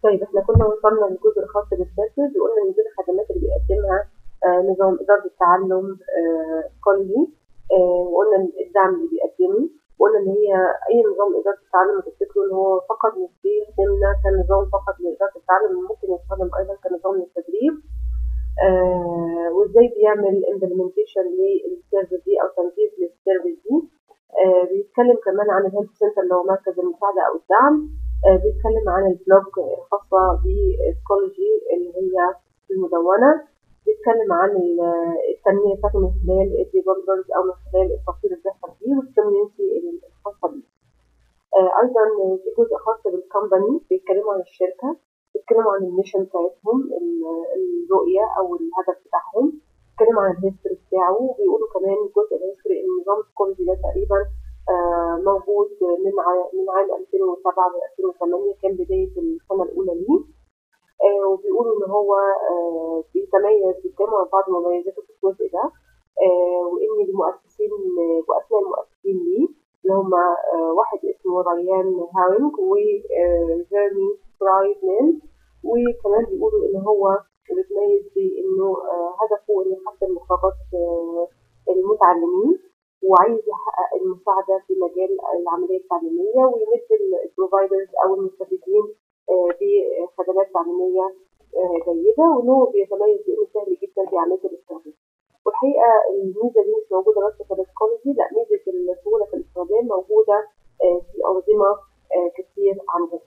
طيب احنا كنا وصلنا للجزء الخاص بالسيرفيس وقلنا ان دي الخدمات اللي بيقدمها آه، نظام إدارة التعلم سكولجي وقلنا الدعم اللي بيقدمه وقلنا ان هي اي نظام اداره التعلم تفتكروا ان هو فقط مش بيخدمنا كنظام فقط لاداره التعلم ممكن يستخدم ايضا كنظام للتدريب آه وازاي بيعمل امبلمنتيشن للسيرفيس دي او تنفيذ للسيرفيس دي آه بيتكلم كمان عن الهيلث سنتر اللي هو مركز المساعده او الدعم آه بيتكلم عن البلوج الخاصه بسكولوجي اللي هي المدونه بيتكلم عن التنميه بتاعته من خلال الديفلوبرز او من خلال التطوير اللي بيحصل فيه والكوميونتي الخاصه بيه. آه ايضا في جزء خاص بالكومباني بيتكلموا عن الشركه بيتكلموا عن الميشن بتاعتهم الرؤيه او الهدف بتاعهم بيتكلموا عن الهيستوري بتاعه وبيقولوا كمان جزء الهيستوري ان نظام سكولجي ده تقريبا آه موجود من من عام 2007 ل 2008 كان بدايه السنه الاولى ليه آه وبيقولوا ان هو آه بيتميز بيتكلموا عن بعض مميزاته في الجزء ده آه وان المؤسسين واسماء المؤسسين ليه اللي هم واحد اسمه ريان هاوينج وجيرمي برايدمان وكمان بيقولوا ان هو بيتميز بانه هدفه انه يحسن مخرجات المتعلمين وعايز يحقق المساعده في مجال العمليه التعليميه ويمد البروفايدرز او المستفيدين بخدمات تعليميه جيده وان هو بيتميز بانه سهل جدا في عمليه الاستخدام. والحقيقه الميزه دي مش موجوده بس في السكولوجي لا ميزه السهوله في الاستخدام موجوده في انظمه كتير عندنا.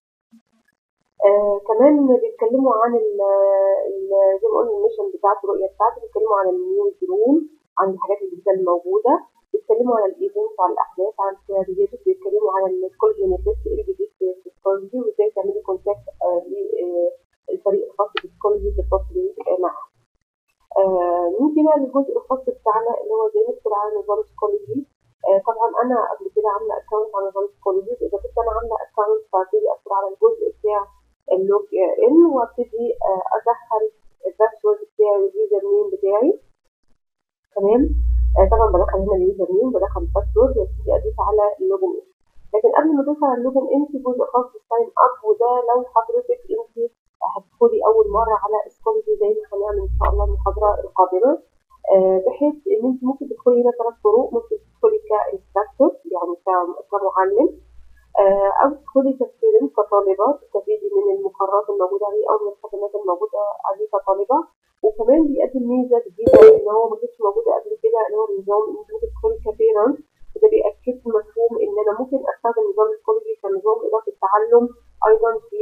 آه كمان بيتكلموا عن ال زي ما قلنا الميشن بتاعته الرؤيه بتاعته بيتكلموا عن النيوز روم عن الحاجات الجديده الموجوده بيتكلموا عن الايفنت عن الاحداث عن السيناريوهات بيتكلموا عن السكولجي نيتست ايه الجديد في السكولجي وازاي تعملي كونتاكت آه للفريق الخاص بالسكولجي تتصلي معاه. آه نيجي بقى للجزء الخاص بتاعنا اللي هو ازاي ندخل على نظام سكولجي آه طبعا انا قبل كده عامله اكونت على نظام سكولجي اذا كنت انا عامله اكونت فابتدي ادخل على الجزء بتاع اللوج ان وابتدي ادخل الباسورد بتاعي واليوزر نيم بتاعي تمام آه طبعا بدخل هنا اليوزر نيم بدخل الباسورد وابتدي ادوس على اللوجن ان لكن قبل ما ادوس على اللوجن ان في جزء خاص بالساين اب وده لو حضرتك انت هتدخلي اول مره على سكولجي زي ما هنعمل ان شاء الله المحاضره القادمه آه بحيث ان انت ممكن تدخلي هنا ثلاث طرق ممكن تدخلي كانستراكتور يعني كمعلم آه او تدخلي كستودنت كطالبه تستفيدي من المقررات الموجوده عليه او من الخدمات الموجوده عليه كطالبه وكمان بيقدم ميزه جديده ان هو ما كانتش موجوده قبل كده اللي هو النظام ان انت ممكن تدخلي كبيرنت وده بيأكد مفهوم ان انا ممكن استخدم نظام السكولوجي كنظام اضافه التعلم ايضا في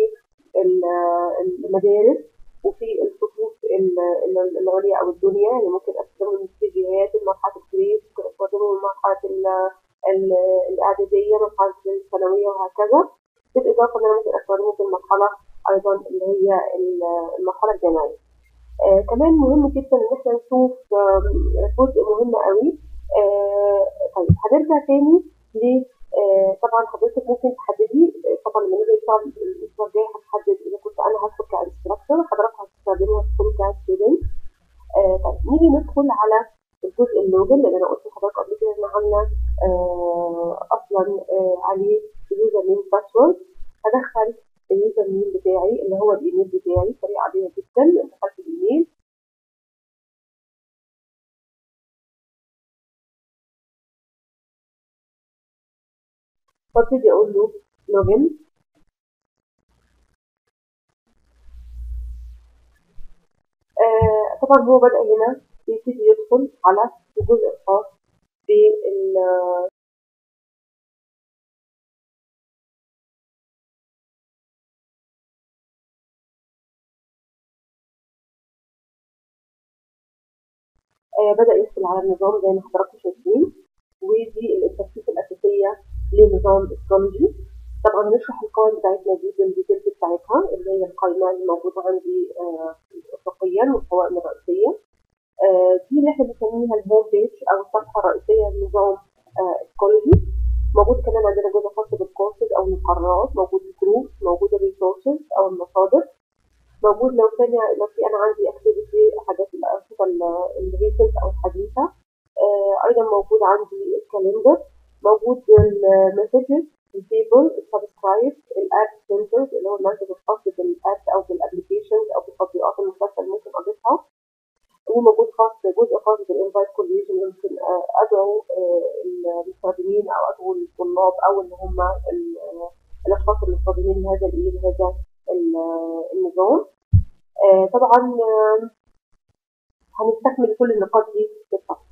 المدارس وفي الصفوف العليا او الدنيا يعني ممكن استخدمه من اتجاهات مرحله الكريس ممكن استخدمه من مرحله الاعداديه مرحله الثانويه وهكذا بالاضافه ان انا ممكن استخدمه في المرحله ايضا اللي هي المرحله الجامعيه آه كمان مهم جدا ان احنا نشوف آه جزء مهم قوي آه طيب هنرجع تاني ل طبعا حضرتك ممكن تحددي طبعا لما نيجي نشتغل الاسبوع الجاي هتحدد اذا كنت انا هدخل كانستراكتور حضرتك هتستخدمه هتدخل كستودنت طيب نيجي ندخل على الجزء اللوجن لان انا قلت لحضرتك قبل كده ان عامله اصلا عليه اليوزر نيم باسورد هدخل اليوزر نيم بتاعي اللي هو الايميل بتاعي طريقه عاديه جدا دخلت الايميل وابتدي اقول له لوجن آه طبعا هو بدأ هنا يبتدي يدخل على الجزء الخاص بال آه بدأ يدخل على النظام زي ما حضراتكم شايفين ودي الانترفيس الأساسية لنظام السكولوجي طبعا هنشرح القوائم بتاعتنا دي بالديتيلز بتاعتها اللي هي القائمة اللي موجودة عندي آه أفقيا والقوائم الرئيسية آه دي اللي احنا بنسميها الهوم بيج أو الصفحة الرئيسية لنظام سكولوجي موجود كمان عندنا جزء خاص بالكورسز أو المقررات موجود الجروب موجود الريسورسز أو المصادر موجود لو كان لو في أنا عندي أكتيفيتي حاجات الأنشطة الريسنت أو الحديثة آه أيضا موجود عندي الكالندر موجود المسجز التيبل السبسكرايب الاد سنترز اللي هو المركز الخاص بالاد او بالابلكيشنز او بالتطبيقات المختلفه اللي ممكن اضيفها وموجود خاص جزء خاص بالانفايت كوليجن ممكن ادعو المستخدمين او ادعو الطلاب او اللي هم الاشخاص المستخدمين لهذا الايه لهذا النظام طبعا هنستكمل كل النقاط دي بالتفصيل